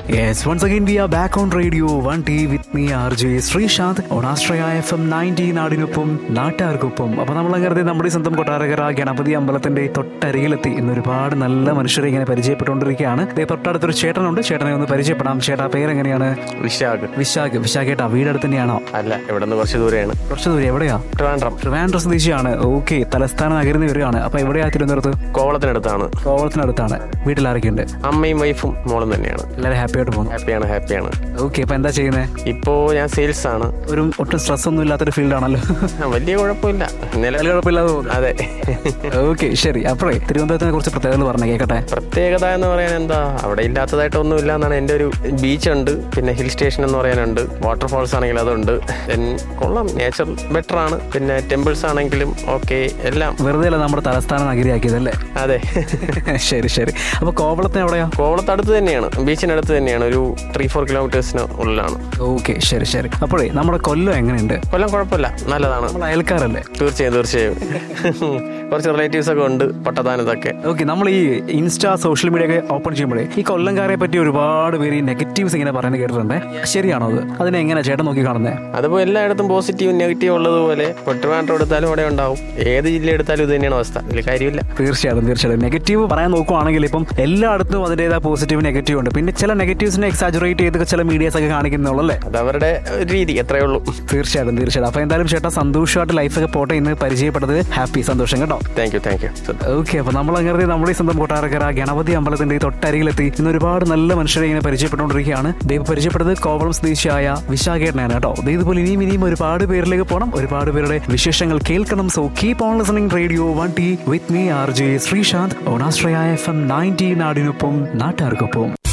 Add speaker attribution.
Speaker 1: Yes, once again we are back on radio 1T with me RJ Sreesanth on Astraya FM 90 നാടിനൊപ്പം നാട്ടുകാർക്കൊപ്പം അപ്പൊ നമ്മൾ അങ്ങനെ നമ്മുടെ ഈ സ്വന്തം കൊട്ടാരകര ഗണപതി അമ്പലത്തിന്റെ തൊട്ടരികിലെത്തി ഇന്ന് ഒരുപാട് നല്ല മനുഷ്യരെ ഇങ്ങനെ പരിചയപ്പെട്ടുകൊണ്ടിരിക്കുകയാണ് ദേ തൊട്ടടുത്തൊരു ചേട്ടനുണ്ട് ചേട്ടനെ ഒന്ന് പരിചയപ്പെടാം ചേട്ടാ പേരെങ്ങനെയാണ്
Speaker 2: വിശാഖ്
Speaker 1: വിശാഖ് വിശാഖേട്ടാ വീടടുത്ത് തന്നെയാണോ
Speaker 2: അല്ല ഇവിടെ നിന്ന് കുറച്ച് ദൂരെയാണ്
Speaker 1: കുറച്ച് ദൂരം എവിടെയാ
Speaker 2: ട്രിവാൻഡ്രം
Speaker 1: ട്രിവാൻഡ്രം സ്വദേശിയാണ് ഓക്കെ തലസ്ഥാന നഗരിൽ നിന്ന് വരികയാണ് അപ്പൊ എവിടെയാ തിരുവനന്തപുരത്ത്
Speaker 2: കോവളത്തിനടുത്താണ്
Speaker 1: കോവളത്തിനടുത്താണ് വീട്ടിൽ ആരൊക്കെയുണ്ട്
Speaker 2: അമ്മയും വൈഫും മോളും തന്നെയാണ്
Speaker 1: എല്ലാവരും ഹാപ്പി ആയിട്ട് പോകുന്നു
Speaker 2: ഹാപ്പിയാണ് ഹാപ്പിയാണ്
Speaker 1: ഓക്കെ അപ്പൊ എന്താ ചെയ്യുന്നത്
Speaker 2: ഇപ്പോ ഞാൻ സെയിൽസ് ആണ്
Speaker 1: ഒരു ഒട്ടും സ്ട്രെസ് ഒന്നും ഇല്ലാത്തൊരു ഫീൽഡാണല്ലോ
Speaker 2: ആ, വലിയ കുഴപ്പമില്ല നില
Speaker 1: വലിയ കുഴപ്പമില്ലാതെ പോകുന്നു
Speaker 2: അതെ
Speaker 1: ഓക്കെ ശരി അപ്പോഴേ തിരുവനന്തപുരത്തിനെ കുറിച്ച് പ്രത്യേകത പറഞ്ഞു കേൾക്കട്ടെ
Speaker 2: പ്രത്യേകത എന്ന് പറയാൻ എന്താ അവിടെ ഇല്ലാത്തതായിട്ടൊന്നും ഇല്ല എന്നാണ് എൻ്റെ ഒരു ബീച്ച് ഉണ്ട് പിന്നെ ഹിൽ സ്റ്റേഷൻ എന്ന് പറയാനുണ്ട് വാട്ടർഫോൾസ് ആണെങ്കിൽ അതുണ്ട് Then കൊള്ളാം നേച്ചർ ബെറ്റർ ആണ് പിന്നെ ടെമ്പിൾസ് ആണെങ്കിലും ഓക്കെ എല്ലാം
Speaker 1: വെറുതെ അല്ല നമ്മുടെ തലസ്ഥാന നഗരിയാക്കിയതല്ലേ
Speaker 2: അതെ
Speaker 1: ശരി ശരി അപ്പൊ കോവളത്തിന് എവിടെയാ
Speaker 2: കോവളത്ത് അടുത്ത് തന്നെയാണ് ബീച്ചിനടുത്ത് തന്നെയാണ് ഒരു ത്രീ ഫോർ കിലോമീറ്റേഴ്സിന് ഉള്ളിലാണ്
Speaker 1: ഓക്കെ ശരി ശരി അപ്പോഴേ നമ്മുടെ കൊല്ലം എങ്ങനെയുണ്ട്
Speaker 2: കൊല്ലം കുഴപ്പമില്ല നല്ലതാണ്
Speaker 1: നമ്മൾ അയൽക്കാരല്ലേ
Speaker 2: തീർച്ചയായും തീർച്ചയായും കുറച്ച് റിലേറ്റീവ്സ് ഒക്കെ ഉണ്ട് പട്ടത്താനത്തൊക്കെ
Speaker 1: ഓക്കെ നമ്മൾ ഈ ഇൻസ്റ്റാ സോഷ്യൽ മീഡിയ ഒക്കെ ഓപ്പൺ ചെയ്യുമ്പോഴേ ഈ കൊല്ലംകാരെ പറ്റി ഒരുപാട് പേര് ഈ നെഗറ്റീവ്സ് ഇങ്ങനെ പറയുന്നത് കേട്ടിട്ടുണ്ട് ശരിയാണോ അത് അതിനെ എങ്ങനെ ചേട്ടൻ നോക്കി കാണുന്നത്
Speaker 2: അതിപ്പോൾ എല്ലായിടത്തും പോസിറ്റീവും നെഗറ്റീവും ഉള്ളതുപോലെ പൊട്ടുമാറ്റം എടുത്താലും അവിടെ ഉണ്ടാവും ഏത് ജില്ല എടുത്താലും ഇത് തന്നെയാണ് അവസ്ഥ ഇതിൽ കാര്യമില്ല
Speaker 1: തീർച്ചയായിട്ടും തീർച്ചയായിട്ടും നെഗറ്റീവ് പറയാൻ നോക്കുവാണെങ്കിൽ ഇപ്പം എല്ലായിടത്തും അതിൻ്റെതായ പോസിറ്റീവ് നെഗറ്റീവ് ഉണ്ട് പിന്നെ ചില നെഗറ്റീവ്സിനെ എക്സാജുറേറ്റ് ചെയ്ത് ചില മീഡിയാസ് ഒക്കെ കാണിക്കുന്നുള്ളൂ
Speaker 2: അത് അവരുടെ ഒരു രീതി അത്രയേ ഉള്ളൂ
Speaker 1: തീർച്ചയായിട്ടും തീർച്ചയായിട്ടും അപ്പൊ എന്തായാലും ചേട്ടാ സന്തോഷമായിട്ട് ലൈഫൊക്കെ പോട്ടെ ഇന്ന് പരിചയപ്പെട്ടത് ഹാപ്പി സന്തോഷം കേട്ടോ
Speaker 2: thank you thank you
Speaker 1: okay അപ്പൊ നമ്മൾ അങ്ങനെ നമ്മുടെ ഈ സ്വന്തം കൊട്ടാരക്കര ഗണപതി അമ്പലത്തിന്റെ ഈ തൊട്ടരികിലെത്തി ഇന്ന് ഒരുപാട് നല്ല മനുഷ്യരെ ഇങ്ങനെ പരിചയപ്പെട്ടുകൊണ്ടിരിക്കുകയാണ് ദൈവം പരിചയപ്പെട്ടത് കോവളം സ്വദേശിയായ വിശാഖേട്ടനാണ് കേട്ടോ ദേ ഇതുപോലെ ഇനിയും ഇനിയും ഒരുപാട് പേരിലേക്ക് പോകണം ഒരുപാട് പേരുടെ വിശേഷങ്ങൾ കേൾക്കണം so keep on listening radio one T with me R J Sreesanth ഓണാശ്രയ എഫ് എം നയൻറ്റി നാടിനൊപ്പം നാട്ടുകാർക്കൊപ്പം